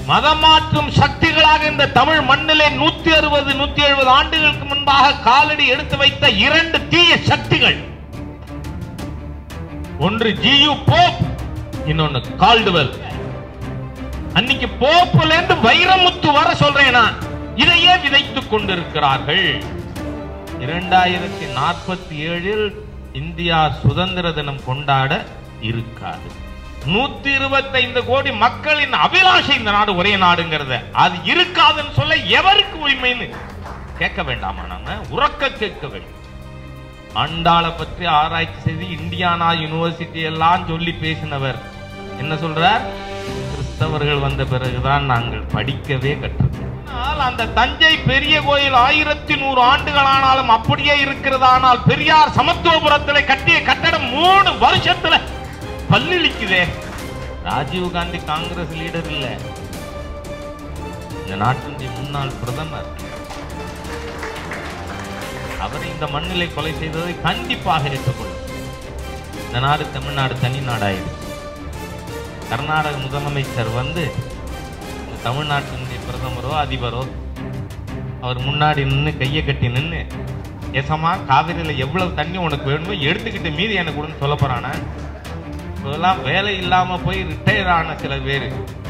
மதமாற்றும் சக்திகளாக இந்த தமிழ் மண்ணிலே நூத்தி அறுபது நூத்தி எழுபது ஆண்டுகளுக்கு முன்பாக காலடி எடுத்து வைத்த இரண்டு தீய சக்திகள் ஒன்று ஜியு போப் இன்னொன்னு கால்டுவெல் அன்னைக்கு போப்புல இருந்து வைரமுத்து வர சொல்றேன் நான் இதையே விதைத்துக் கொண்டிருக்கிறார்கள் இரண்டாயிரத்தி நாற்பத்தி ஏழில் இந்தியா சுதந்திர தினம் கொண்டாட இருக்காது நூத்தி இருபத்தைந்து கோடி மக்களின் அபிலாஷை இந்த நாடு ஒரே நாடுங்கிறத அது இருக்காதுன்னு சொல்ல எவருக்கு உரிமைன்னு கேட்க வேண்டாமா நாம உறக்க கேட்க வேண்டும் ஆண்டாளை பற்றி ஆராய்ச்சி செய்து இந்தியானா யூனிவர்சிட்டி எல்லாம் சொல்லி பேசினவர் என்ன சொல்றார் கிறிஸ்தவர்கள் வந்த பிறகுதான் நாங்கள் படிக்கவே கற்றுக்கொண்டோம் ஆனால் அந்த தஞ்சை பெரிய கோயில் ஆயிரத்தி நூறு ஆண்டுகள் ஆனாலும் அப்படியே இருக்கிறதானால் பெரியார் சமத்துவபுரத்தில் கட்டிய கட்டடம் மூணு வருஷத்துல பல்லிழிக்குதே ராஜீவ் காந்தி காங்கிரஸ் லீடர் இல்ல இந்த நாட்டினுடைய முன்னாள் பிரதமர் அவரை இந்த மண்ணிலை கொலை செய்ததை கண்டிப்பாக ஏற்றுக்கொள்ளும் இந்த நாடு தமிழ்நாடு தனி நாடாயிடுச்சு கர்நாடக முதலமைச்சர் வந்து இந்த தமிழ்நாட்டினுடைய பிரதமரோ அதிபரோ அவர் முன்னாடி நின்று கையை கட்டி நின்று ஏசமா காவிரியில எவ்வளவு தண்ணி உனக்கு வேணுமோ எடுத்துக்கிட்டு மீதி எனக்கு கொடுன்னு சொல்ல போறானா இப்பெல்லாம் வேலை இல்லாம போய் ரிட்டையர் ஆன சில பேர்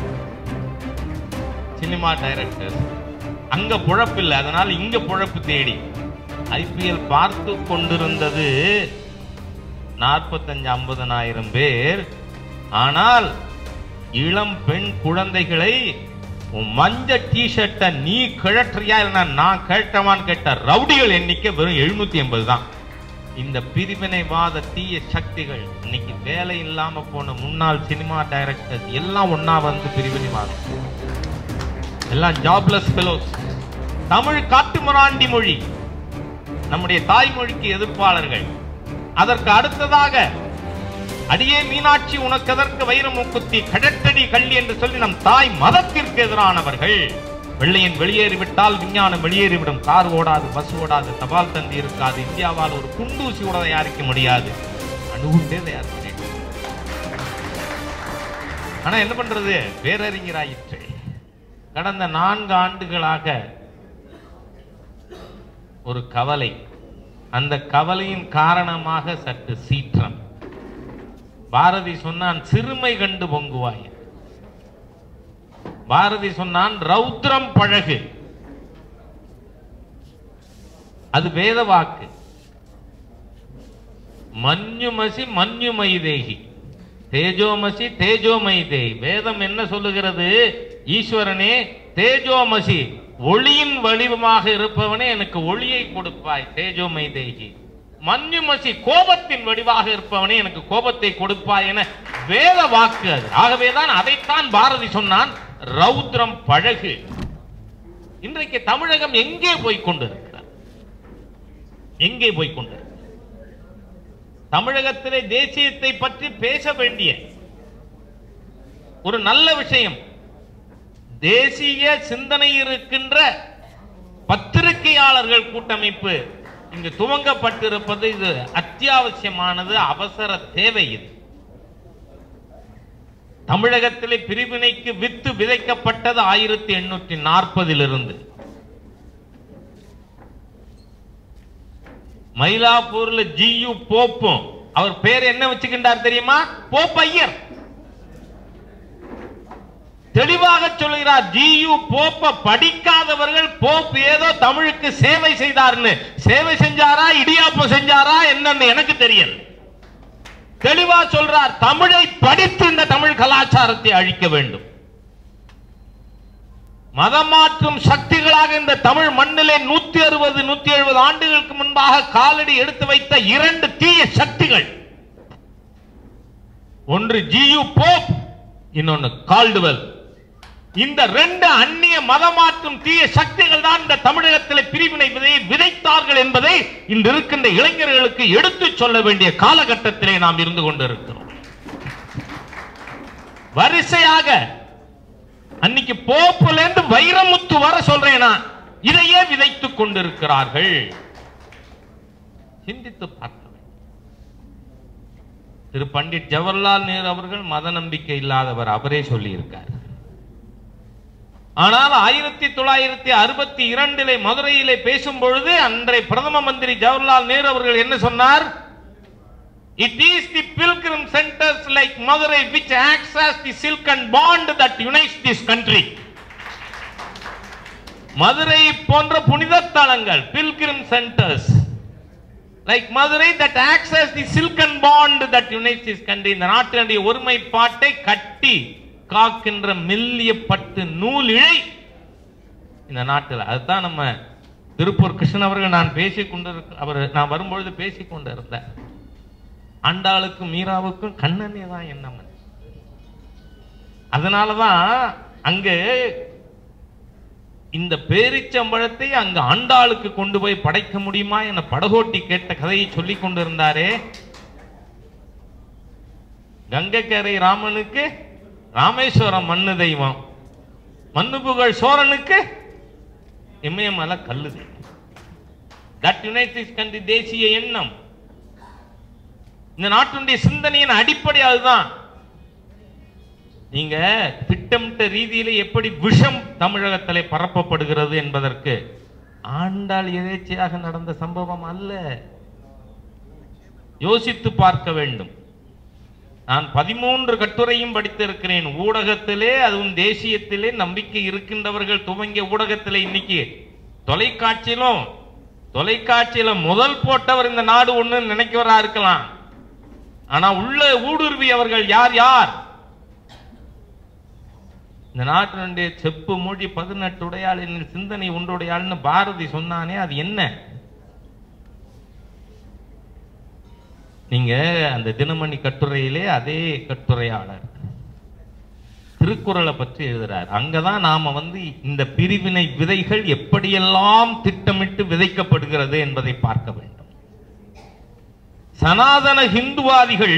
சினிமா டைரக்டர் அங்க புழப்பு இல்லை அதனால இங்க புழப்பு தேடி ஐபிஎல் பார்த்து கொண்டிருந்தது நாற்பத்தஞ்சு ஐம்பதனாயிரம் பேர் ஆனால் இளம் பெண் குழந்தைகளை உன் மஞ்ச டிஷர்ட்டை நீ கிழற்றியா இல்லைன்னா நான் கேட்டவான்னு கேட்ட ரவுடிகள் எண்ணிக்கை வெறும் எழுநூத்தி எண்பது தான் இந்த பிரிவினைவாத தீய சக்திகள் இன்னைக்கு வேலை இல்லாம போன முன்னாள் சினிமா டைரக்டர்ஸ் எல்லாம் ஒண்ணா வந்து பிரிவினைவாதம் எல்லாம் ஜாப்லெஸ் ஃபெலோஸ் தமிழ் காட்டுமிராண்டி மொழி நம்முடைய தாய்மொழிக்கு எதிர்ப்பாளர்கள் அதற்கு அடுத்ததாக அடியே மீனாட்சி உனக்கு எதற்கு வைர மூக்குத்தி கடட்டடி கள்ளி என்று சொல்லி நம் தாய் மதத்திற்கு எதிரானவர்கள் வெள்ளையன் வெளியேறிவிட்டால் விஞ்ஞானம் வெளியேறிவிடும் கார் ஓடாது பஸ் ஓடாது தபால் தந்தி இருக்காது இந்தியாவால் ஒரு குண்டூசி கூட தயாரிக்க முடியாது அணுகுண்டே தயார் பண்ணிட்டு ஆனா என்ன பண்றது பேரறிஞராயிற்று கடந்த நான்கு ஆண்டுகளாக ஒரு கவலை அந்த கவலையின் காரணமாக சற்று சீற்றம் பாரதி சொன்னான் சிறுமை கண்டு பொங்குவாய் பாரதி சொன்னான் ரௌத்ரம் பழகு அது வேத வாக்கு மஞ்சுமசி மஞ்சுமைதேகி தேஜோமசி தேஜோமைதேகி வேதம் என்ன சொல்லுகிறது ஈஸ்வரனே தேஜோமசி ஒளியின் வடிவமாக இருப்பவனே எனக்கு ஒளியை கொடுப்பாய் தேஜோமைதேகி மஞ்சுமசி கோபத்தின் வடிவாக இருப்பவனே எனக்கு கோபத்தை கொடுப்பாய் என வேத வாக்கு அது ஆகவேதான் அதைத்தான் பாரதி சொன்னான் ரௌத்ரம் பழகு இன்றைக்கு தமிழகம் எங்கே போய் கொண்டிருக்கிறார் எங்கே போய் கொண்டிருக்கிறார் தமிழகத்திலே தேசியத்தை பற்றி பேச வேண்டிய ஒரு நல்ல விஷயம் தேசிய சிந்தனை இருக்கின்ற பத்திரிகையாளர்கள் கூட்டமைப்பு இங்கு துவங்கப்பட்டிருப்பது இது அத்தியாவசியமானது அவசர தேவை இது தமிழகத்திலே பிரிவினைக்கு வித்து விதைக்கப்பட்டது ஆயிரத்தி எண்ணூற்றி நாற்பதிலிருந்து மயிலாப்பூர்ல ஜியு போப்பும் அவர் பேர் என்ன வச்சுக்கின்றார் தெரியுமா போப் ஐயர் தெளிவாக சொல்லுகிறார் ஜியு போப்ப படிக்காதவர்கள் போப் ஏதோ தமிழுக்கு சேவை செய்தார்னு சேவை செஞ்சாரா இடியாப்பம் செஞ்சாரா என்னன்னு எனக்கு தெரியல தெளிவா சொல்றார் தமிழை படித்து இந்த தமிழ் கலாச்சாரத்தை அழிக்க வேண்டும் மதமாற்றும் சக்திகளாக இந்த தமிழ் மண்ணிலே நூத்தி அறுபது நூத்தி எழுபது ஆண்டுகளுக்கு முன்பாக காலடி எடுத்து வைத்த இரண்டு தீய சக்திகள் ஒன்று ஜியு போப் இன்னொன்னு கால்டுவெல் இந்த ரெண்டு அந்நிய மதமாற்றும் தீய சக்திகள் தான் இந்த தமிழகத்தில் பிரிவினை விதையை விதைத்தார்கள் என்பதை இன்று இருக்கின்ற இளைஞர்களுக்கு எடுத்துச் சொல்ல வேண்டிய காலகட்டத்திலே நாம் இருந்து கொண்டிருக்கிறோம் வரிசையாக அன்னைக்கு போப்புல இருந்து வைரமுத்து வர சொல்றேன் நான் இதையே விதைத்துக் கொண்டிருக்கிறார்கள் சிந்தித்து பார்க்க வேண்டும் திரு பண்டிட் ஜவஹர்லால் நேரு அவர்கள் மத நம்பிக்கை இல்லாதவர் அவரே சொல்லி இருக்கார் ஆனால் ஆயிரத்தி தொள்ளாயிரத்தி அறுபத்தி இரண்டிலே மதுரையிலே பேசும் பொழுது அன்றைய பிரதம மந்திரி ஜவஹர்லால் நேரு அவர்கள் என்ன சொன்னார் it is the pilgrim centers like Madurai which acts as the silken bond that unites this country Madurai போன்ற புனித தலங்கள் pilgrim centers like Madurai that acts as the silken bond that unites this country இந்த நாட்டினுடைய ஒருமைப்பாட்டை கட்டி காக்கின்ற மெல்லிய பட்டு நூல் இழை இந்த நாட்டில் அதுதான் நம்ம திருப்பூர் கிருஷ்ணன் அவர்கள் நான் பேசிக் கொண்டிருக்க அவர் நான் வரும்பொழுது பேசிக் கொண்டு இருந்தேன் ஆண்டாளுக்கும் மீராவுக்கும் கண்ணனே தான் என்னமன் அதனாலதான் அங்க இந்த பேரிச்சம்பழத்தை அங்க ஆண்டாளுக்கு கொண்டு போய் படைக்க முடியுமா என படகோட்டி கேட்ட கதையை சொல்லிக் கொண்டிருந்தாரே கங்கைக்கரை ராமனுக்கு ராமேஸ்வரம் மண்ணு தெய்வம் மண்ணு புகழ் சோரனுக்கு இமயமலை கல்லு தெய்வம் தட் யுனைடெட் கண்ட்ரி தேசிய எண்ணம் இந்த நாட்டினுடைய சிந்தனையின் அடிப்படை அதுதான் நீங்க திட்டமிட்ட ரீதியில எப்படி விஷம் தமிழகத்திலே பரப்பப்படுகிறது என்பதற்கு ஆண்டாள் எதேச்சையாக நடந்த சம்பவம் அல்ல யோசித்து பார்க்க வேண்டும் நான் பதிமூன்று கட்டுரையும் படித்திருக்கிறேன் ஊடகத்திலே அதுவும் தேசியத்திலே நம்பிக்கை இருக்கின்றவர்கள் துவங்கிய ஊடகத்திலே இன்னைக்கு தொலைக்காட்சியிலும் தொலைக்காட்சியில முதல் போட்டவர் இந்த நாடு ஒண்ணு நினைக்கிறவரா இருக்கலாம் ஆனா உள்ள ஊடுருவியவர்கள் யார் யார் இந்த நாட்டினுடைய செப்பு மொழி பதினெட்டு உடையாள் என் சிந்தனை ஒன்றுடையாள்னு பாரதி சொன்னானே அது என்ன நீங்க அந்த தினமணி கட்டுரையிலே அதே கட்டுரையாளர் திருக்குறளை பற்றி எழுதுறார் அங்கதான் நாம வந்து இந்த பிரிவினை விதைகள் எப்படியெல்லாம் திட்டமிட்டு விதைக்கப்படுகிறது என்பதை பார்க்க வேண்டும் சனாதன ஹிந்துவாதிகள்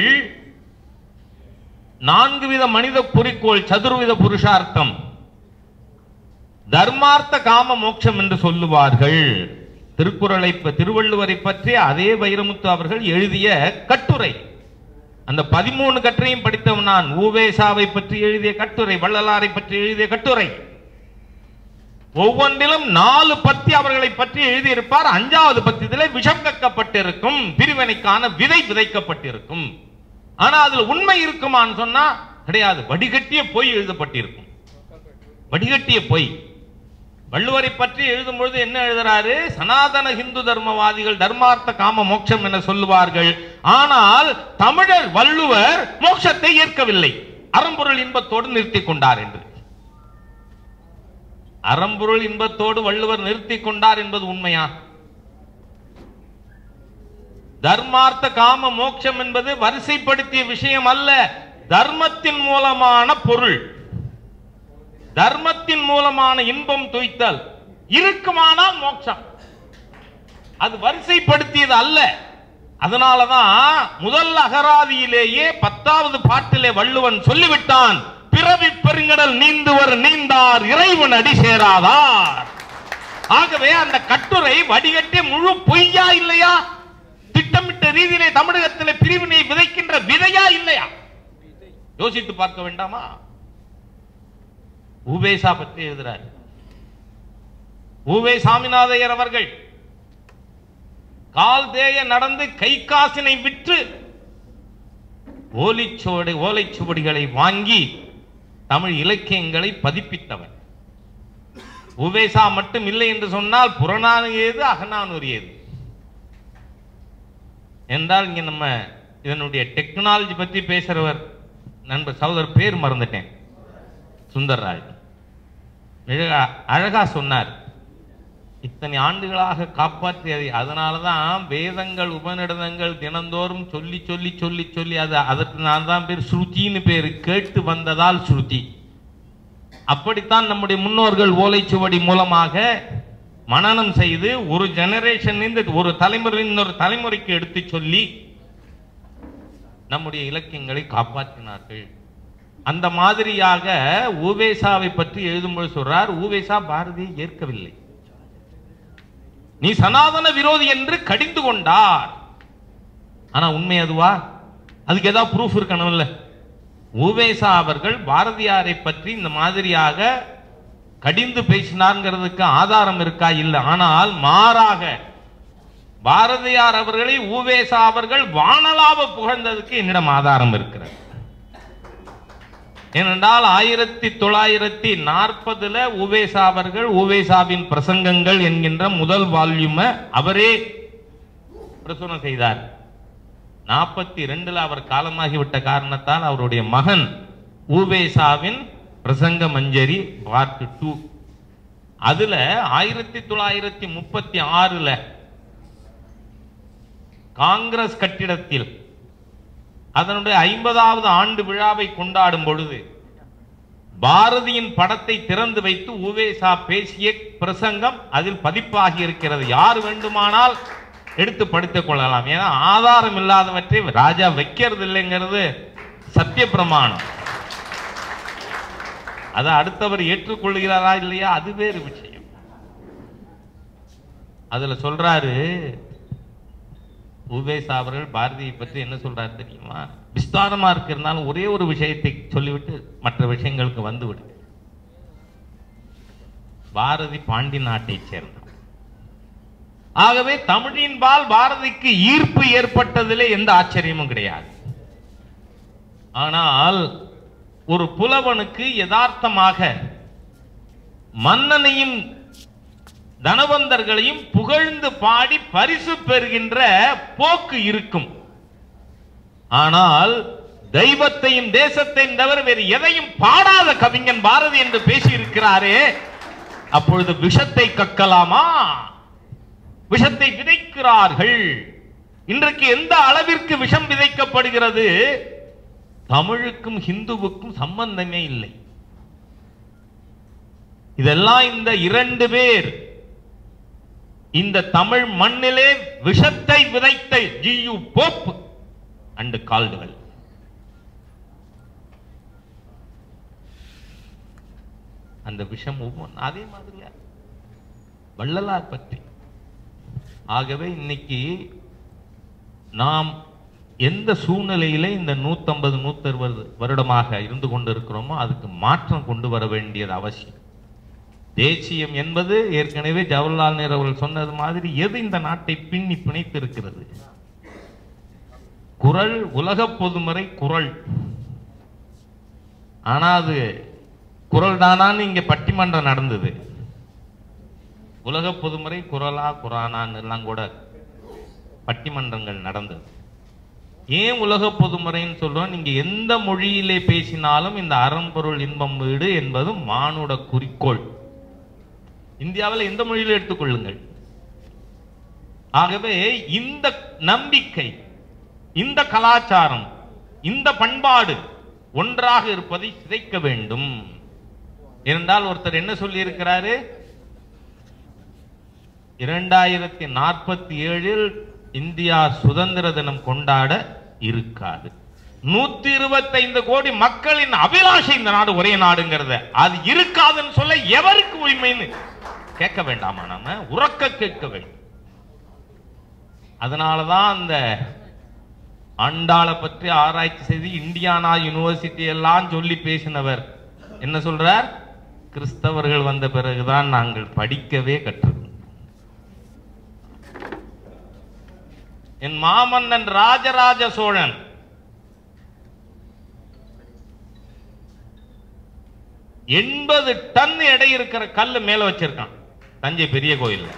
நான்கு வித மனித குறிக்கோள் சதுர்வித புருஷார்த்தம் தர்மார்த்த காம மோட்சம் என்று சொல்லுவார்கள் திருக்குறளை ப- திருவள்ளுவரை பற்றி அதே வைரமுத்து அவர்கள் எழுதிய கட்டுரை அந்த பதிமூணு கட்டுரையும் படித்தவன் நான் ஊவேசாவை பற்றி எழுதிய கட்டுரை வள்ளலாரை பற்றி எழுதிய கட்டுரை ஒவ்வொன்றிலும் நாலு பத்தி அவர்களை பற்றி எழுதியிருப்பார் அஞ்சாவது பத்தியிலே விஷம் கக்கப்பட்டிருக்கும் பிரிவினைக்கான விதை விதைக்கப்பட்டிருக்கும் ஆனா அதுல உண்மை இருக்குமான்னு சொன்னா கிடையாது வடிகட்டிய பொய் எழுதப்பட்டிருக்கும் வடிகட்டிய பொய் வள்ளுவரை பற்றி எழுதும் பொழுது என்ன எழுதுறாரு சனாதன ஹிந்து தர்மவாதிகள் தர்மார்த்த காம மோட்சம் என சொல்லுவார்கள் ஆனால் தமிழர் வள்ளுவர் மோட்சத்தை ஏற்கவில்லை அறம்பொருள் இன்பத்தோடு நிறுத்திக் கொண்டார் என்று அறம்பொருள் இன்பத்தோடு வள்ளுவர் நிறுத்திக் கொண்டார் என்பது உண்மையா தர்மார்த்த காம மோட்சம் என்பது வரிசைப்படுத்திய விஷயம் அல்ல தர்மத்தின் மூலமான பொருள் தர்மத்தின் மூலமான இன்பம் துய்த்தல் இருக்குமானால் மோட்சம் அது வரிசைப்படுத்தியது அல்ல அதனாலதான் முதல் அகராதியிலேயே பத்தாவது பாட்டிலே வள்ளுவன் சொல்லிவிட்டான் பிறவி பெருங்கடல் நீந்துவர் நீந்தார் இறைவன் அடி சேராதார் ஆகவே அந்த கட்டுரை வடிகட்டி முழு பொய்யா இல்லையா திட்டமிட்ட ரீதியிலே தமிழகத்திலே பிரிவினை விதைக்கின்ற விதையா இல்லையா யோசித்து பார்க்க வேண்டாமா ஊவேசா பற்றி எழுதுறார் ஊவே சாமிநாதையர் அவர்கள் கால் தேய நடந்து கை காசினை விற்று ஓலைச்சுவடி ஓலைச்சுவடிகளை வாங்கி தமிழ் இலக்கியங்களை பதிப்பித்தவன் உவேசா மட்டும் இல்லை என்று சொன்னால் புறநானூறு ஏது அகநானூறு ஏது என்றால் இங்க நம்ம இதனுடைய டெக்னாலஜி பற்றி பேசுறவர் நண்பர் சகோதரர் பேர் மறந்துட்டேன் சுந்தர்ராஜ் அழகா அழகா சொன்னார் இத்தனை ஆண்டுகளாக காப்பாற்றியதை அதனாலதான் வேதங்கள் உபநிடதங்கள் தினந்தோறும் சொல்லி சொல்லி சொல்லி சொல்லி அது அதற்கு நான் தான் பேர் ஸ்ருதின்னு பேர் கேட்டு வந்ததால் ஸ்ருதி அப்படித்தான் நம்முடைய முன்னோர்கள் ஓலைச்சுவடி மூலமாக மனனம் செய்து ஒரு ஜெனரேஷன் ஒரு தலைமுறை இன்னொரு தலைமுறைக்கு எடுத்து சொல்லி நம்முடைய இலக்கியங்களை காப்பாற்றினார்கள் அந்த மாதிரியாக ஊவேசாவை பற்றி எழுதும்போது சொல்றார் ஊவேசா பாரதியை ஏற்கவில்லை நீ சனாதன விரோதி என்று கடிந்து கொண்டார் ஆனா உண்மை அதுவா அதுக்கு ஏதாவது ப்ரூஃப் இருக்கணும்ல ஊவேசா அவர்கள் பாரதியாரை பற்றி இந்த மாதிரியாக கடிந்து பேசினார்ங்கிறதுக்கு ஆதாரம் இருக்கா இல்லை ஆனால் மாறாக பாரதியார் அவர்களை ஊவேசா அவர்கள் வானலாவ புகழ்ந்ததுக்கு என்னிடம் ஆதாரம் இருக்கிறது ஏனென்றால் ஆயிரத்தி தொள்ளாயிரத்தி நாற்பதுல உவேசா அவர்கள் உவேசாவின் பிரசங்கங்கள் என்கின்ற முதல் வால்யூம அவரே பிரசுரம் செய்தார் நாற்பத்தி ரெண்டுல அவர் காலமாகிவிட்ட காரணத்தால் அவருடைய மகன் ஊவேசாவின் பிரசங்க மஞ்சரி பார்ட் டூ அதுல ஆயிரத்தி தொள்ளாயிரத்தி முப்பத்தி ஆறுல காங்கிரஸ் கட்டிடத்தில் அதனுடைய ஐம்பதாவது ஆண்டு விழாவை கொண்டாடும் பொழுது பாரதியின் படத்தை திறந்து வைத்து உவேசா பேசிய பிரசங்கம் அதில் பதிப்பாகி இருக்கிறது யார் வேண்டுமானால் எடுத்து படித்துக் கொள்ளலாம் ஏன்னா ஆதாரம் இல்லாதவற்றை ராஜா வைக்கிறது இல்லைங்கிறது சத்திய பிரமாணம் அதை அடுத்தவர் ஏற்றுக்கொள்கிறாரா இல்லையா அது வேறு விஷயம் அதுல சொல்றாரு உவேசா அவர்கள் பாரதியை பற்றி என்ன சொல்றாரு தெரியுமா விஸ்தாரமா இருக்கிறதுனால ஒரே ஒரு விஷயத்தை சொல்லிவிட்டு மற்ற விஷயங்களுக்கு வந்து விடு பாரதி பாண்டி நாட்டைச் சேர்ந்தவர் ஆகவே தமிழின்பால் பாரதிக்கு ஈர்ப்பு ஏற்பட்டதிலே எந்த ஆச்சரியமும் கிடையாது ஆனால் ஒரு புலவனுக்கு யதார்த்தமாக மன்னனையும் தனவந்தர்களையும் புகழ்ந்து பாடி பரிசு பெறுகின்ற போக்கு இருக்கும் ஆனால் தெய்வத்தையும் தேசத்தையும் தவிர வேறு எதையும் பாடாத கவிஞன் பாரதி என்று பேசி இருக்கிறாரே அப்பொழுது விஷத்தை கக்கலாமா விஷத்தை விதைக்கிறார்கள் இன்றைக்கு எந்த அளவிற்கு விஷம் விதைக்கப்படுகிறது தமிழுக்கும் ஹிந்துவுக்கும் சம்பந்தமே இல்லை இதெல்லாம் இந்த இரண்டு பேர் இந்த தமிழ் மண்ணிலே விஷத்தை விதைத்த ஜியு போப் அண்ட் கால்டுவெல் அந்த விஷம் ஒவ்வொன்று அதே மாதிரியா வள்ளலார் பற்றி ஆகவே இன்னைக்கு நாம் எந்த சூழ்நிலையிலே இந்த நூத்தம்பது நூத்தறுபது வருடமாக இருந்து கொண்டிருக்கிறோமோ அதுக்கு மாற்றம் கொண்டு வர வேண்டியது அவசியம் தேசியம் என்பது ஏற்கனவே ஜவஹர்லால் நேரு அவர்கள் சொன்னது மாதிரி எது இந்த நாட்டை பின்னி பிணைத்து இருக்கிறது குரல் உலக பொதுமறை குரல் ஆனா அது குரல் தானான்னு இங்க பட்டிமன்றம் நடந்தது உலக பொதுமறை குரலா குரானான்னு எல்லாம் கூட பட்டிமன்றங்கள் நடந்தது ஏன் உலக பொதுமறைன்னு சொல்றோம் நீங்க எந்த மொழியிலே பேசினாலும் இந்த அறம்பொருள் இன்பம் வீடு என்பது மானுட குறிக்கோள் இந்தியாவில் எந்த மொழியில எடுத்துக்கொள்ளுங்கள் ஆகவே இந்த நம்பிக்கை இந்த கலாச்சாரம் இந்த பண்பாடு ஒன்றாக இருப்பதை சிதைக்க வேண்டும் இருந்தால் ஒருத்தர் என்ன சொல்லி இருக்கிறாரு இரண்டாயிரத்தி நாற்பத்தி ஏழில் இந்தியா சுதந்திர தினம் கொண்டாட இருக்காது நூத்தி இருபத்தைந்து கோடி மக்களின் அபிலாஷை இந்த நாடு ஒரே நாடுங்கிறத அது இருக்காதுன்னு சொல்ல எவருக்கு உரிமைன்னு கேட்க வேண்டாமா நாம உறக்க கேட்க வேண்டும் அதனாலதான் அந்த ஆண்டாளை பற்றி ஆராய்ச்சி செய்து இந்தியானா யூனிவர்சிட்டி எல்லாம் சொல்லி பேசினவர் என்ன சொல்றார் கிறிஸ்தவர்கள் வந்த பிறகுதான் நாங்கள் படிக்கவே கற்றுக்கணும் என் மாமன்னன் ராஜராஜ சோழன் எண்பது டன் எடை இருக்கிற கல்லு மேல வச்சிருக்கான் தஞ்சை பெரிய கோயில்ல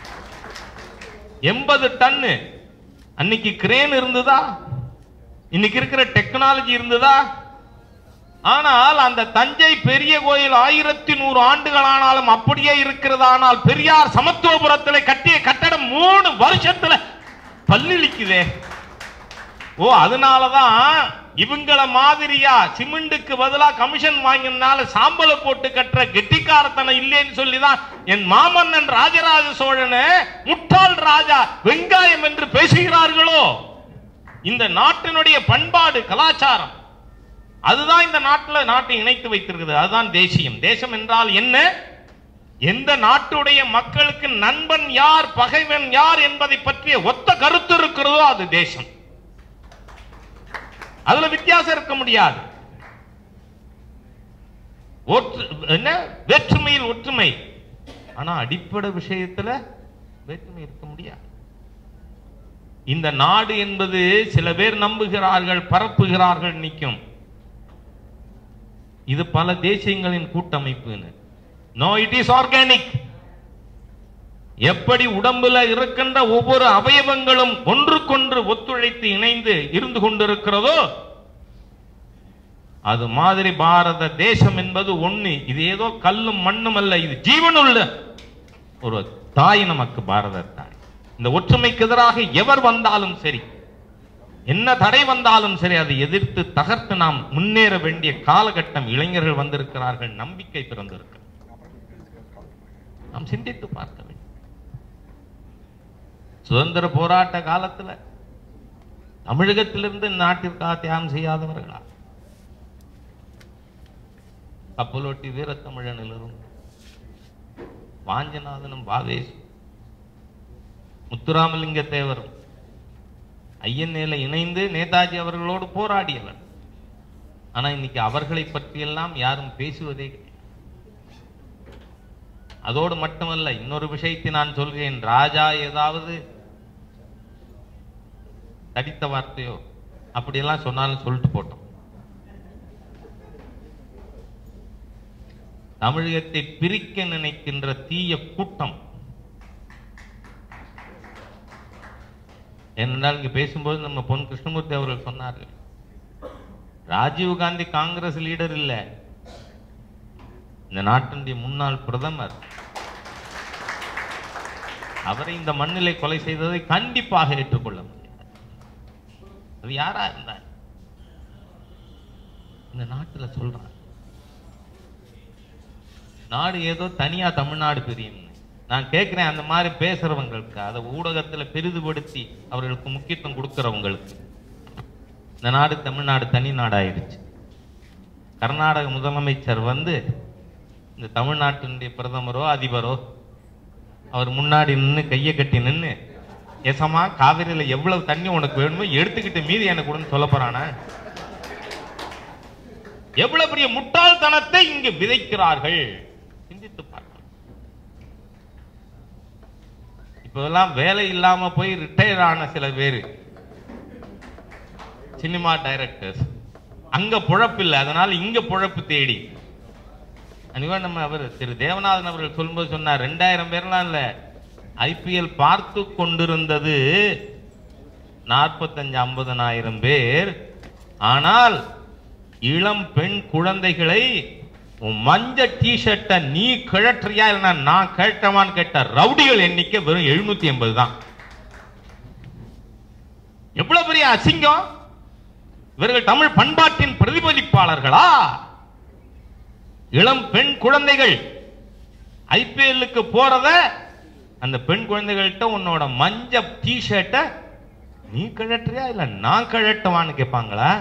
எண்பது டன்னு அன்னைக்கு கிரேன் இருந்ததா இன்னைக்கு இருக்கிற டெக்னாலஜி இருந்ததா ஆனால் அந்த தஞ்சை பெரிய கோயில் ஆயிரத்தி நூறு ஆண்டுகள் ஆனாலும் அப்படியே இருக்கிறது ஆனால் பெரியார் சமத்துவபுரத்தில் கட்டிய கட்டடம் மூணு வருஷத்துல பல்லிழிக்குதே ஓ அதனாலதான் இவங்கள மாதிரியா சிமெண்ட்டுக்கு பதிலா கமிஷன் வாங்கினால சாம்பலை போட்டு கட்டுற கெட்டிக்காரத்தனம் இல்லைன்னு சொல்லிதான் என் மாமன்னன் ராஜராஜ சோழனை முட்டாள் ராஜா வெங்காயம் என்று பேசுகிறார்களோ இந்த நாட்டினுடைய பண்பாடு கலாச்சாரம் அதுதான் இந்த நாட்டில் நாட்டை இணைத்து வைத்திருக்கிறது அதுதான் தேசியம் தேசம் என்றால் என்ன எந்த நாட்டுடைய மக்களுக்கு நண்பன் யார் பகைவன் யார் என்பதை பற்றிய ஒத்த கருத்து இருக்கிறதோ அது தேசம் அதுல வித்தியாசம் இருக்க முடியாது ஒற்று என்ன வேற்றுமையில் ஒற்றுமை ஆனா அடிப்படை விஷயத்துல வேற்றுமை இருக்க முடியாது இந்த நாடு என்பது சில பேர் நம்புகிறார்கள் பரப்புகிறார்கள் நிற்கும் இது பல தேசியங்களின் கூட்டமைப்புன்னு நோ இட் இஸ் ஆர்கானிக் எப்படி உடம்புல இருக்கின்ற ஒவ்வொரு அவயவங்களும் ஒன்றுக்கொன்று ஒத்துழைத்து இணைந்து இருந்து கொண்டிருக்கிறதோ அது மாதிரி பாரத தேசம் என்பது ஒண்ணு இது ஏதோ கல்லும் மண்ணும் அல்ல இது ஜீவனுள்ள ஒரு தாய் நமக்கு பாரத தாய் இந்த ஒற்றுமைக்கு எதிராக எவர் வந்தாலும் சரி என்ன தடை வந்தாலும் சரி அதை எதிர்த்து தகர்த்து நாம் முன்னேற வேண்டிய காலகட்டம் இளைஞர்கள் வந்திருக்கிறார்கள் நம்பிக்கை பிறந்திருக்கிறது நாம் சிந்தித்து பார்க்க வேண்டும் சுதந்திர போராட்ட காலத்துல தமிழகத்திலிருந்து நாட்டிற்காக தியாகம் செய்யாதவர்களா கப்பலோட்டி வீரத்தமிழனிலிருந்து வாஞ்சநாதனும் பாவேஷ் முத்துராமலிங்க தேவரும் ஐயன்ஏல இணைந்து நேதாஜி அவர்களோடு போராடியவர் ஆனா இன்னைக்கு அவர்களை பற்றியெல்லாம் யாரும் பேசுவதே கிடையாது அதோடு மட்டுமல்ல இன்னொரு விஷயத்தை நான் சொல்கிறேன் ராஜா ஏதாவது தடித்த வார்த்தையோ அப்படியெல்லாம் சொன்னாலும் சொல்லிட்டு போட்டோம் தமிழகத்தை பிரிக்க நினைக்கின்ற தீய கூட்டம் ஏனென்றால் இங்க பேசும்போது நம்ம பொன் கிருஷ்ணமூர்த்தி அவர்கள் சொன்னார்கள் ராஜீவ் காந்தி காங்கிரஸ் லீடர் இல்ல இந்த நாட்டினுடைய முன்னாள் பிரதமர் அவரை இந்த மண்ணிலை கொலை செய்ததை கண்டிப்பாக ஏற்றுக்கொள்ள முடியாது அது யாரா இருந்தார் இந்த நாட்டுல சொல்றாங்க நாடு ஏதோ தனியா தமிழ்நாடு பிரியும் நான் கேட்கிறேன் அந்த மாதிரி பேசுறவங்களுக்கு அதை ஊடகத்துல பெரிதுபடுத்தி அவர்களுக்கு முக்கியத்துவம் கொடுக்கிறவங்களுக்கு இந்த நாடு தமிழ்நாடு தனி நாடாயிடுச்சு கர்நாடக முதலமைச்சர் வந்து இந்த தமிழ்நாட்டினுடைய பிரதமரோ அதிபரோ அவர் முன்னாடி நின்று கையை கட்டி நின்று எசமா காவிரியில எவ்வளவு தண்ணி உனக்கு வேணுமோ எடுத்துக்கிட்டு மீதி எனக்கு கொடுன்னு சொல்ல போறானா எவ்வளவு பெரிய முட்டாள்தனத்தை இங்கு விதைக்கிறார்கள் சிந்தித்து பார்க்கலாம் இப்பெல்லாம் வேலை இல்லாம போய் ரிட்டையர் ஆன சில பேர் சினிமா டைரக்டர்ஸ் அங்க பொழப்பு இல்லை அதனால இங்க பொழப்பு தேடி அன்னைக்கு நம்ம அவர் திரு தேவநாதன் அவர்கள் சொல்லும்போது சொன்னார் ரெண்டாயிரம் பேர்லாம் இல்ல ஐபிஎல் பார்த்து கொண்டிருந்தது நாற்பத்தஞ்சு ஐம்பதனாயிரம் பேர் ஆனால் இளம் பெண் குழந்தைகளை உன் மஞ்ச டிஷர்ட்டை நீ கிழற்றியா இல்லைன்னா நான் கிழட்டமான்னு கேட்ட ரவுடிகள் எண்ணிக்கை வெறும் எழுநூத்தி எண்பது தான் எவ்வளவு பெரிய அசிங்கம் இவர்கள் தமிழ் பண்பாட்டின் பிரதிபலிப்பாளர்களா இளம் பெண் குழந்தைகள் ஐபிஎல்லுக்கு போறத அந்த பெண் குழந்தைகள்கிட்ட உன்னோட மஞ்ச டிஷர்ட்டை நீ கழட்டுறியா இல்ல நான் கழட்டவான்னு கேட்பாங்களா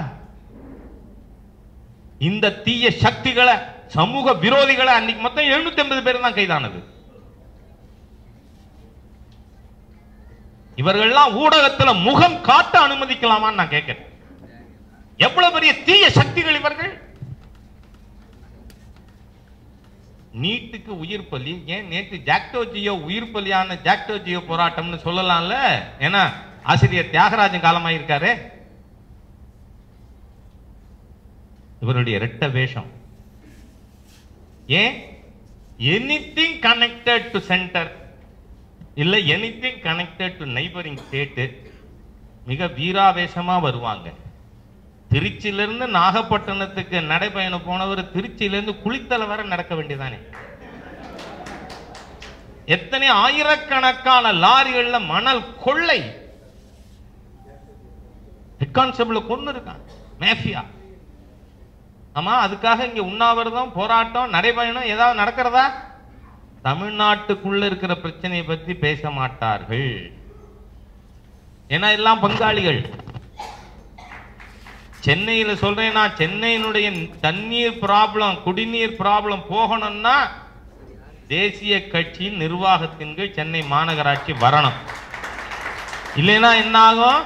இந்த தீய சக்திகளை சமூக விரோதிகளை அன்னைக்கு மொத்தம் எழுநூத்தி ஐம்பது பேர் தான் கைதானது இவர்கள்லாம் ஊடகத்துல முகம் காட்ட அனுமதிக்கலாமான்னு நான் கேட்கிறேன் எவ்வளவு பெரிய தீய சக்திகள் இவர்கள் நீட்டுக்கு உயிர் பலி ஏன் நேற்று ஜாக்டோ ஜியோ உயிர் பலியான ஜாக்டோ ஜியோ போராட்டம்னு சொல்லலாம்ல ஏன்னா ஆசிரியர் தியாகராஜன் காலமாயிருக்காரு இவருடைய ரெட்ட வேஷம் ஏன் எனிதிங் கனெக்டட் டு சென்டர் இல்ல anything connected to neighboring state மிக வீராவேசமா வருவாங்க திருச்சியிலிருந்து நாகப்பட்டினத்துக்கு நடைபயணம் போனவர் திருச்சியிலிருந்து குளித்தலை வர நடக்க வேண்டியதானே எத்தனை ஆயிரக்கணக்கான லாரிகள்ல மணல் கொள்ளை ஹெட் கான்ஸ்டபிள் கொண்டு இருக்கான் மேஃபியா ஆமா அதுக்காக இங்க உண்ணாவிரதம் போராட்டம் நடைபயணம் ஏதாவது நடக்கிறதா தமிழ்நாட்டுக்குள்ள இருக்கிற பிரச்சனையை பற்றி பேச மாட்டார்கள் ஏன்னா எல்லாம் பங்காளிகள் சென்னையில சொல்றேன்னா சென்னையினுடைய தண்ணீர் ப்ராப்ளம் குடிநீர் ப்ராப்ளம் போகணும்னா தேசிய கட்சியின் நிர்வாகத்தின் கீழ் சென்னை மாநகராட்சி வரணும் இல்லைன்னா என்ன ஆகும்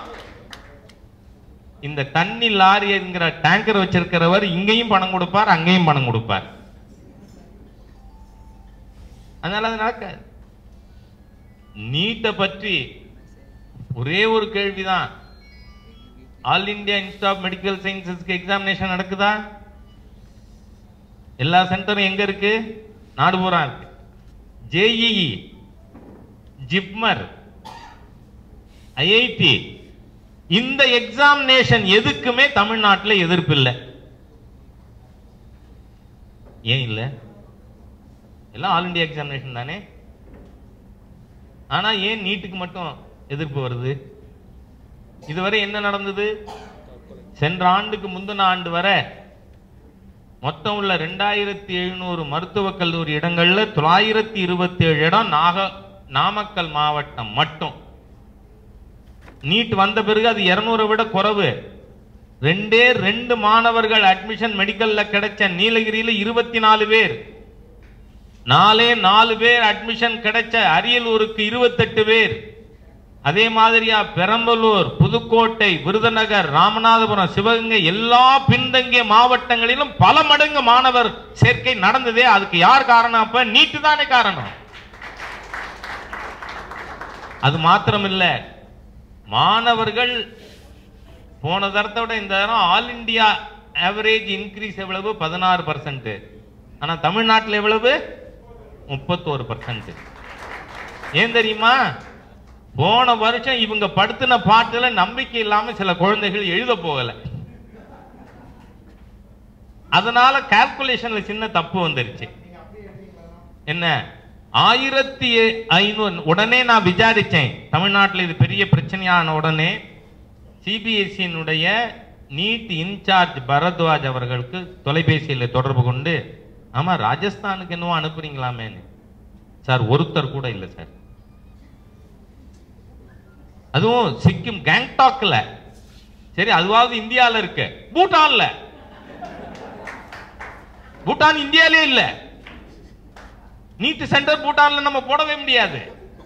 இந்த தண்ணி லாரி என்கிற டேங்கர் வச்சிருக்கிறவர் இங்கேயும் பணம் கொடுப்பார் அங்கேயும் பணம் கொடுப்பார் அதனால அது நடக்காது நீட்டை பற்றி ஒரே ஒரு கேள்விதான் All India institute of medical சயின்சஸ்க்கு எக்ஸாமினேஷன் நடக்குதா எல்லா சென்டரும் எங்க இருக்கு நாடு பூரா இருக்கு ஜேஇஇ ஜிப்மர் ஐஐடி இந்த எக்ஸாமினேஷன் எதுக்குமே தமிழ்நாட்டில் எதிர்ப்பு இல்லை ஏன் இல்லை எல்லாம் ஆல் இந்தியா எக்ஸாமினேஷன் தானே ஆனா ஏன் நீட்டுக்கு மட்டும் எதிர்ப்பு வருது இதுவரை என்ன நடந்தது சென்ற ஆண்டுக்கு முந்தின ஆண்டு வரை மொத்தம் உள்ள ரெண்டாயிரத்தி எழுநூறு மருத்துவக் கல்லூரி இடங்கள்ல தொள்ளாயிரத்தி இருபத்தி ஏழு இடம் நாக நாமக்கல் மாவட்டம் மட்டும் நீட் வந்த பிறகு அது இருநூறை விட குறைவு ரெண்டே ரெண்டு மாணவர்கள் அட்மிஷன் மெடிக்கல்ல கிடைச்ச நீலகிரியில இருபத்தி நாலு பேர் நாலே நாலு பேர் அட்மிஷன் கிடைச்ச அரியலூருக்கு இருபத்தெட்டு பேர் அதே மாதிரியா பெரம்பலூர் புதுக்கோட்டை விருதுநகர் ராமநாதபுரம் சிவகங்கை எல்லா பின்தங்கிய மாவட்டங்களிலும் பல மடங்கு மாணவர் சேர்க்கை நடந்ததே அதுக்கு யார் காரணம் அப்ப நீட்டு தானே காரணம் அது மாத்திரம் இல்ல மாணவர்கள் போன தரத்தை விட இந்த தரம் ஆல் இந்தியா ஆவரேஜ் இன்க்ரீஸ் எவ்வளவு பதினாறு பர்சன்ட் ஆனா தமிழ்நாட்டில் எவ்வளவு முப்பத்தோரு பர்சன்ட் ஏன் தெரியுமா போன வருஷம் இவங்க படுத்தின பாட்டுல நம்பிக்கை இல்லாம சில குழந்தைகள் எழுத போகல அதனால கால்குலேஷன்ல சின்ன தப்பு வந்துருச்சு என்ன ஆயிரத்தி ஐநூறு உடனே நான் விசாரிச்சேன் தமிழ்நாட்டில் இது பெரிய பிரச்சனையான உடனே சிபிஎஸ்சியினுடைய நீட் இன்சார்ஜ் பரத்வாஜ் அவர்களுக்கு தொலைபேசியில் தொடர்பு கொண்டு ஆமா ராஜஸ்தானுக்கு என்னவோ அனுப்புறீங்களாமேன்னு சார் ஒருத்தர் கூட இல்லை சார் அதுவும் சிக்கிம் கேங்டாக்ல சரி அதுவாவது இந்தியால இருக்கு பூட்டான்ல பூட்டான் இந்தியாலே இல்ல நீட் சென்டர் பூட்டான்ல நம்ம போடவே முடியாது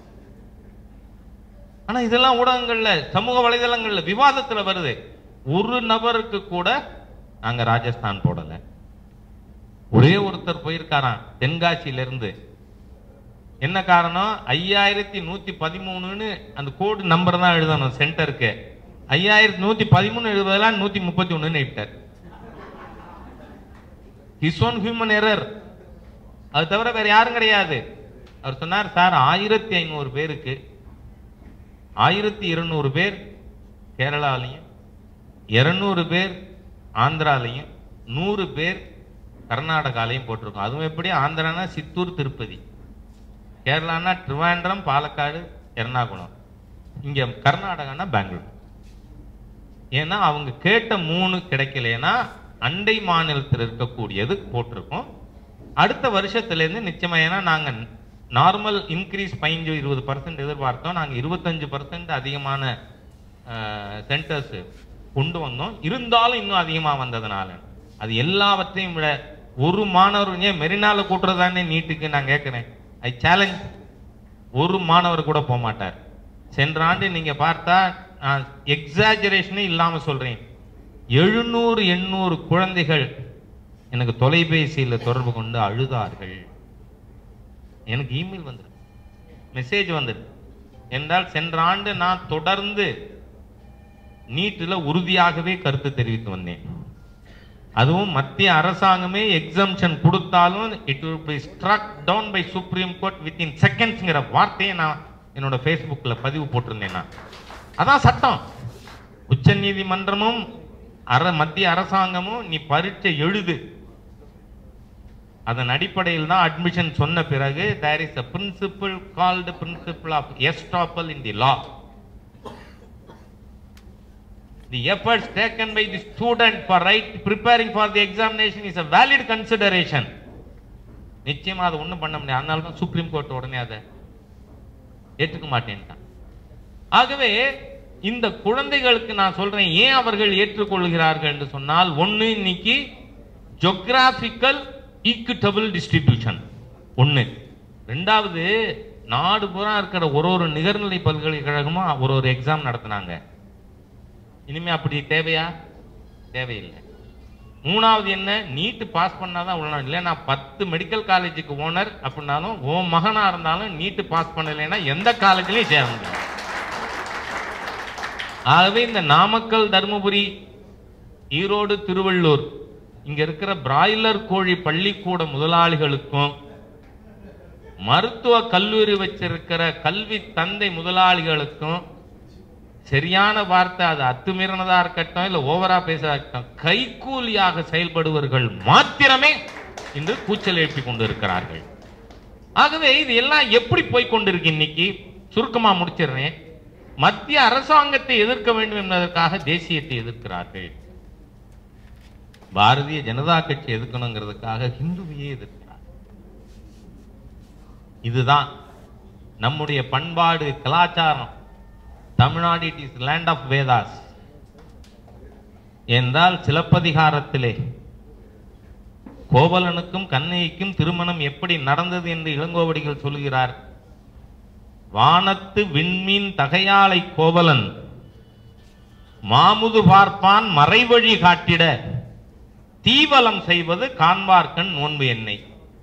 ஆனா இதெல்லாம் ஊடகங்கள்ல சமூக வலைதளங்கள்ல விவாதத்துல வருது ஒரு நபருக்கு கூட நாங்க ராஜஸ்தான் போடல ஒரே ஒருத்தர் போயிருக்காராம் தென்காசியில இருந்து என்ன காரணம் ஐயாயிரத்தி நூத்தி பதிமூணுன்னு அந்த கோடு நம்பர் தான் எழுதணும் சென்டருக்கு ஐயாயிரத்தி நூத்தி பதிமூணு எழுபதெல்லாம் நூத்தி முப்பத்தி ஒண்ணுன்னு எழுதிட்டார் ஹிஸ் ஓன் ஹியூமன் எரர் அது தவிர வேற யாரும் கிடையாது அவர் சொன்னார் சார் ஆயிரத்தி ஐநூறு பேருக்கு ஆயிரத்தி இருநூறு பேர் கேரளாலையும் இருநூறு பேர் ஆந்திராலையும் நூறு பேர் கர்நாடகாலையும் போட்டிருக்கோம் அதுவும் எப்படி ஆந்திரானா சித்தூர் திருப்பதி கேரளானா ட்ரிவாண்ட்ரம் பாலக்காடு எர்ணாகுளம் இங்க கர்நாடகானா பெங்களூர் ஏன்னா அவங்க கேட்ட மூணு கிடைக்கலனா அண்டை மாநிலத்தில் இருக்கக்கூடியது போட்டிருக்கோம் அடுத்த வருஷத்துல இருந்து நிச்சயமா ஏன்னா நாங்க நார்மல் இன்க்ரீஸ் பதினஞ்சு இருபது பர்சன்ட் எதிர்பார்த்தோம் நாங்க இருபத்தஞ்சு பர்சன்ட் அதிகமான சென்டர்ஸ் கொண்டு வந்தோம் இருந்தாலும் இன்னும் அதிகமா வந்ததுனால அது எல்லாவற்றையும் விட ஒரு மாணவர் ஏன் மெரினால கூட்டுறதானே நீட்டுக்கு நான் கேட்கிறேன் ஐ சேலஞ்ச் ஒரு மாணவர் கூட போக மாட்டார் சென்ற ஆண்டு நீங்க பார்த்தா நான் எக்ஸாஜரேஷனே இல்லாம சொல்றேன் எழுநூறு எண்ணூறு குழந்தைகள் எனக்கு தொலைபேசியில் தொடர்பு கொண்டு அழுதார்கள் எனக்கு இமெயில் வந்தது மெசேஜ் வந்தது என்றால் சென்ற ஆண்டு நான் தொடர்ந்து நீட்டில் உறுதியாகவே கருத்து தெரிவித்து வந்தேன் அதுவும் மத்திய அரசாங்கமே எக்ஸம்ஷன் கொடுத்தாலும் it will be struck down by supreme court within செகண்ட்ஸ்ங்கிற வார்த்தையை நான் என்னோட ஃபேஸ்புக்கில் பதிவு போட்டிருந்தேன் நான் அதான் சட்டம் உச்ச நீதிமன்றமும் அர மத்திய அரசாங்கமும் நீ பரீட்சை எழுது அதன் அடிப்படையில் தான் அட்மிஷன் சொன்ன பிறகு there is a principle called principle of estoppel in the law the efforts taken by the student for right preparing for the examination is a valid consideration நிச்சயமா அதை ஒண்ணும் பண்ண முடியாது அதனால தான் சுப்ரீம் கோர்ட் உடனே அதை ஏற்றுக்க மாட்டேன்ட்டான் ஆகவே இந்த குழந்தைகளுக்கு நான் சொல்றேன் ஏன் அவர்கள் ஏற்றுக்கொள்கிறார்கள் என்று சொன்னால் ஒண்ணு இன்னைக்கு ஜோகிராபிக்கல் ஈக்குட்டபிள் டிஸ்ட்ரிபியூஷன் ஒண்ணு ரெண்டாவது நாடு பூரா இருக்கிற ஒரு ஒரு நிகர்நிலை பல்கலைக்கழகமும் ஒரு ஒரு எக்ஸாம் நடத்துனாங்க இனிமே அப்படி தேவையா தேவையில்லை மூணாவது என்ன நீட் பாஸ் பண்ணாதான் உள்ள இல்லை நான் பத்து மெடிக்கல் காலேஜுக்கு ஓனர் அப்படின்னாலும் உன் மகனா இருந்தாலும் நீட் பாஸ் பண்ணலைன்னா எந்த காலேஜ்லயும் சேர முடியாது ஆகவே இந்த நாமக்கல் தருமபுரி ஈரோடு திருவள்ளூர் இங்க இருக்கிற பிராய்லர் கோழி பள்ளிக்கூட முதலாளிகளுக்கும் மருத்துவ கல்லூரி வச்சிருக்கிற கல்வி தந்தை முதலாளிகளுக்கும் சரியான வார்த்தை அது அத்துமீறினதா இருக்கட்டும் இல்ல ஓவரா பேசா இருக்கட்டும் கைக்கூலியாக செயல்படுவர்கள் மாத்திரமே இன்று கூச்சல் எழுப்பி கொண்டிருக்கிறார்கள் ஆகவே இது எல்லாம் எப்படி போய் கொண்டிருக்கு இன்னைக்கு சுருக்கமா முடிச்சிடுறேன் மத்திய அரசாங்கத்தை எதிர்க்க வேண்டும் என்பதற்காக தேசியத்தை எதிர்க்கிறார்கள் பாரதிய ஜனதா கட்சி எதிர்க்கணுங்கிறதுக்காக ஹிந்துவையே எதிர்க்கிறார் இதுதான் நம்முடைய பண்பாடு கலாச்சாரம் Tamil Nadu it is land of Vedas என்றால் சிலப்பதிகாரத்திலே கோவலனுக்கும் கண்ணைக்கும் திருமணம் எப்படி நடந்தது என்று இளங்கோவடிகள் சொல்கிறார் வானத்து விண்மீன் தகையாளை கோவலன் மாமுது பார்ப்பான் மறைவழி காட்டிட தீவலம் செய்வது காண்பார்க்கண் நோன்பு எண்ணெய்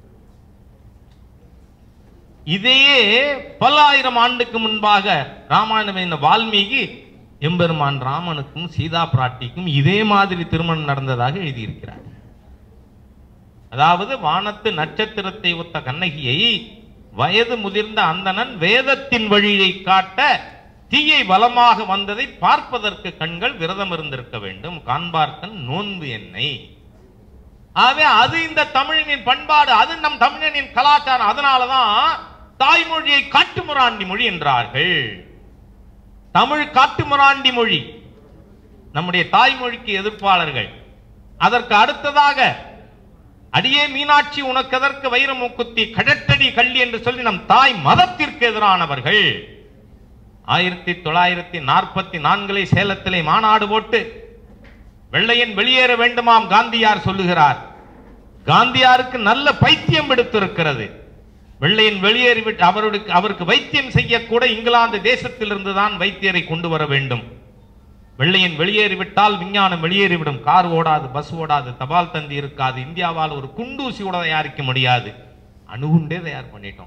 இதையே பல ஆயிரம் ஆண்டுக்கு முன்பாக ராமாயணம் என்ன வால்மீகி எம்பெருமான் ராமனுக்கும் சீதா பிராட்டிக்கும் இதே மாதிரி திருமணம் நடந்ததாக எழுதியிருக்கிறார் அதாவது வானத்து நட்சத்திரத்தை ஒத்த கண்ணகியை வயது முதிர்ந்த அந்தணன் வேதத்தின் வழியை காட்ட தீயை வலமாக வந்ததை பார்ப்பதற்கு கண்கள் விரதம் இருந்திருக்க வேண்டும் காண்பார்க்கன் நோன்பு என்னை ஆகவே அது இந்த தமிழனின் பண்பாடு அது நம் தமிழனின் கலாச்சாரம் அதனாலதான் தாய்மொழியை காட்டுமுராண்டி மொழி என்றார்கள் தமிழ் காட்டுமுராண்டி மொழி நம்முடைய தாய்மொழிக்கு எதிர்ப்பாளர்கள் அதற்கு அடுத்ததாக அடியே மீனாட்சி உனக்கு எதற்கு வைர மூக்குத்தி கடற்றடி கள்ளி என்று சொல்லி நம் தாய் மதத்திற்கு எதிரானவர்கள் ஆயிரத்தி தொள்ளாயிரத்தி நாற்பத்தி நான்கிலே சேலத்திலே மாநாடு போட்டு வெள்ளையன் வெளியேற வேண்டுமாம் காந்தியார் சொல்லுகிறார் காந்தியாருக்கு நல்ல பைத்தியம் எடுத்திருக்கிறது வெள்ளையன் வெளியேறிவிட்டு அவருக்கு அவருக்கு வைத்தியம் செய்யக்கூட இங்கிலாந்து தேசத்திலிருந்து தான் வைத்தியரை கொண்டு வர வேண்டும் வெள்ளையன் வெளியேறிவிட்டால் விஞ்ஞானம் வெளியேறிவிடும் கார் ஓடாது பஸ் ஓடாது தபால் தந்தி இருக்காது இந்தியாவால் ஒரு குண்டூசி கூட தயாரிக்க முடியாது அணுகுண்டே தயார் பண்ணிட்டோம்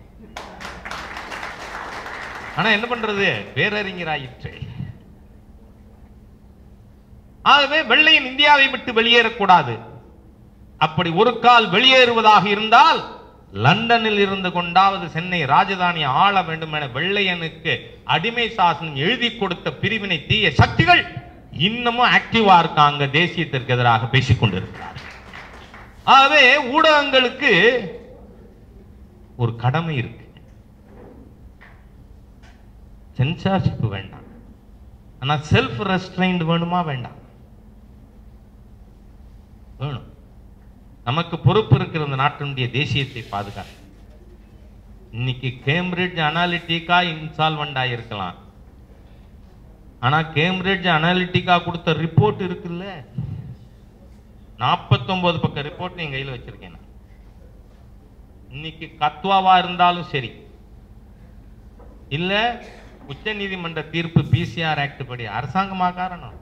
ஆனா என்ன பண்றது பேரறிஞராயிற்று ஆகவே வெள்ளையன் இந்தியாவை விட்டு வெளியேறக்கூடாது அப்படி ஒரு கால் வெளியேறுவதாக இருந்தால் லண்டனில் இருந்து கொண்டாவது சென்னை ராஜதானி ஆள வேண்டும் என வெள்ளையனுக்கு அடிமை சாசனம் எழுதி கொடுத்த பிரிவினை தீய சக்திகள் இன்னமும் ஆக்டிவா இருக்காங்க தேசியத்திற்கு எதிராக பேசிக் கொண்டிருக்கிறார் ஆகவே ஊடகங்களுக்கு ஒரு கடமை இருக்கு சென்சார்ஷிப் வேண்டாம் ஆனா செல்ஃப் ரெஸ்ட்ரைண்ட் வேணுமா வேண்டாம் வேணும் நமக்கு பொறுப்பு இருக்கிற இந்த நாட்டினுடைய தேசியத்தை பாதுகாக்க இன்னைக்கு கேம்பிரிட்ஜ் அனாலிட்டிக்கா இன்சால்வெண்ட் ஆயிருக்கலாம் ஆனா கேம்பிரிட்ஜ் அனாலிட்டிக்கா கொடுத்த ரிப்போர்ட் இருக்குல்ல 49 பக்க ரிப்போர்ட் என் கையில வச்சிருக்கேன் நான். இன்னைக்கு கத்வாவா இருந்தாலும் சரி இல்ல உச்ச நீதிமன்ற தீர்ப்பு பிசிஆர் ஆக்ட் படி அரசாங்கமா காரணம்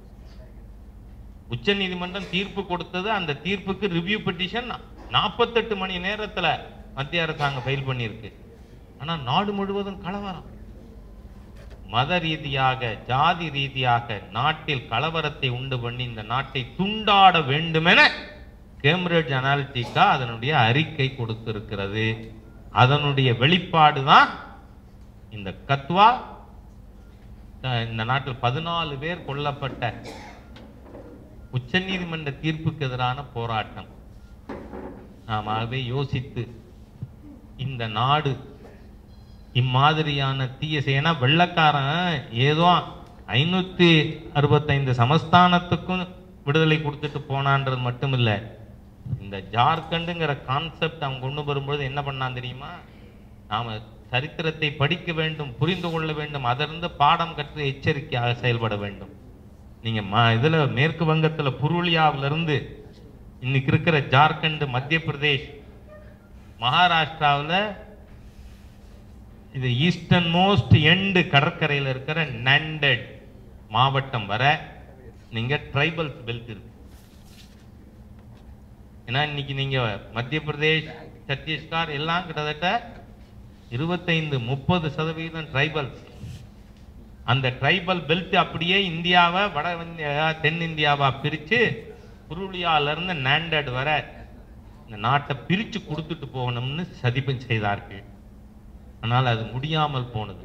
உச்ச நீதிமன்றம் தீர்ப்பு கொடுத்தது அந்த தீர்ப்புக்கு ரிவ்யூ பெட்டிஷன் நாற்பத்தெட்டு மணி நேரத்துல மத்திய அரசாங்கம் ஃபைல் பண்ணியிருக்கு ஆனா நாடு முழுவதும் கலவரம் மத ரீதியாக ஜாதி ரீதியாக நாட்டில் கலவரத்தை உண்டு பண்ணி இந்த நாட்டை துண்டாட வேண்டுமென கேம்பிரிட்ஜ் அனாலிட்டிகா அதனுடைய அறிக்கை கொடுத்திருக்கிறது அதனுடைய வெளிப்பாடு தான் இந்த கத்வா அஹ், இந்த நாட்டில் பதினாலு பேர் கொல்லப்பட்ட உச்சநீதிமன்ற தீர்ப்புக்கு எதிரான போராட்டம் நாம் ஆகவே யோசித்து இந்த நாடு இம்மாதிரியான தீய செய்- ஏன்னா வெள்ளக்காரன் ஏதோ ஐநூத்தி அறுபத்தைந்து சமஸ்தானத்துக்கும் விடுதலை கொடுத்துட்டு போனான்றது மட்டும் இல்ல இந்த ஜார்க்கண்டுங்கிற கான்செப்ட் அவன் கொண்டு வரும்பொழுது என்ன பண்ணான் தெரியுமா நாம சரித்திரத்தை படிக்க வேண்டும் புரிந்து கொள்ள வேண்டும் அதிலிருந்து பாடம் கற்று எச்சரிக்கையாக செயல்பட வேண்டும் நீங்க ம- இதுல மேற்கு வங்கத்துல புருலியாவில இருந்து இன்னைக்கு இருக்கிற ஜார்க்கண்ட் மத்திய பிரதேஷ் மகாராஷ்டிராவுல இது ஈஸ்டர்ன் மோஸ்ட் எண்டு கடற்கரையில இருக்கிற நண்டட் மாவட்டம் வர நீங்க ட்ரைபல்ஸ் பெல்ட் இருக்கு ஏன்னா இன்னைக்கு நீங்க மத்திய பிரதேஷ் சத்தீஸ்கர் எல்லாம் கிட்டத்தட்ட இருபத்தைந்து முப்பது சதவீதம் ட்ரைபல்ஸ் அந்த ட்ரைபல் பெல்ட் அப்படியே இந்தியாவை வட இந்தியா தென் இந்தியாவா பிரிச்சு புருலியால இருந்து நாண்டட் வர இந்த நாட்டை பிரிச்சு கொடுத்துட்டு போகணும்னு சதிப்பம் செய்தார்கள் ஆனால் அது முடியாமல் போனது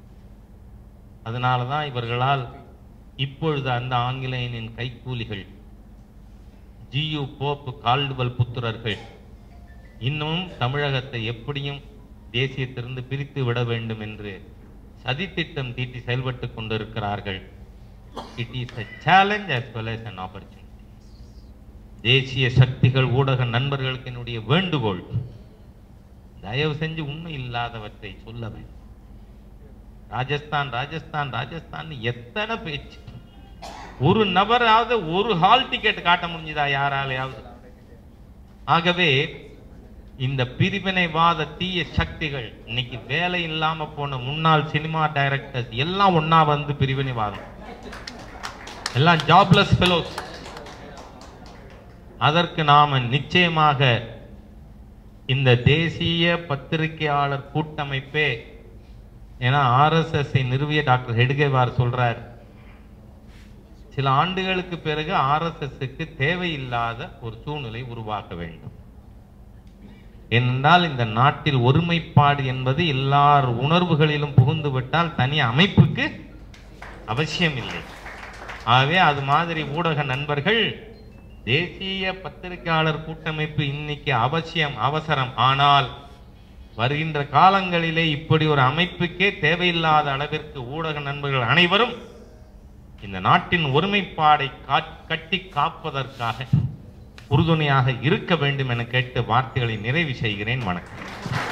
அதனால தான் இவர்களால் இப்பொழுது அந்த ஆங்கிலேயனின் கைக்கூலிகள் ஜியு போப் கால்டுவல் புத்திரர்கள் இன்னும் தமிழகத்தை எப்படியும் தேசியத்திலிருந்து பிரித்து விட வேண்டும் என்று சதித்திட்டம் தீட்டி செயல்பட்டுக் கொண்டிருக்கிறார்கள் it is a challenge as well as an opportunity தேசிய சக்திகள் ஊடக நண்பர்களுக்கு என்னுடைய வேண்டுகோள் தயவு செஞ்சு உண்மை இல்லாதவற்றை சொல்ல வேண்டும் ராஜஸ்தான் ராஜஸ்தான் ராஜஸ்தான் எத்தனை பேச்சு ஒரு நபராவது ஒரு ஹால் டிக்கெட் காட்ட முடிஞ்சதா யாராலையாவது ஆகவே இந்த பிரிவினைவாத தீய சக்திகள் இன்னைக்கு வேலை இல்லாம போன முன்னாள் சினிமா டைரக்டர்ஸ் எல்லாம் ஒண்ணா வந்து பிரிவினைவாதம் எல்லாம் ஜாப்லெஸ் ஃபெலோஸ் அதற்கு நாம நிச்சயமாக இந்த தேசிய பத்திரிகையாளர் கூட்டமைப்பே ஏன்னா ஆர்எஸ்எஸ் நிறுவிய டாக்டர் ஹெடுகேவார் சொல்றார் சில ஆண்டுகளுக்கு பிறகு ஆர்எஸ்எஸ்க்கு தேவையில்லாத ஒரு சூழ்நிலை உருவாக்க வேண்டும் ஏனென்றால் இந்த நாட்டில் ஒருமைப்பாடு என்பது எல்லார் உணர்வுகளிலும் புகுந்து விட்டால் தனி அமைப்புக்கு அவசியம் இல்லை ஆகவே அது மாதிரி ஊடக நண்பர்கள் தேசிய பத்திரிகையாளர் கூட்டமைப்பு இன்னைக்கு அவசியம் அவசரம் ஆனால் வருகின்ற காலங்களிலே இப்படி ஒரு அமைப்புக்கே தேவையில்லாத அளவிற்கு ஊடக நண்பர்கள் அனைவரும் இந்த நாட்டின் ஒருமைப்பாடை கா- கட்டி காப்பதற்காக உறுதுணையாக இருக்க வேண்டும் என கேட்டு வார்த்தைகளை நிறைவு செய்கிறேன் வணக்கம்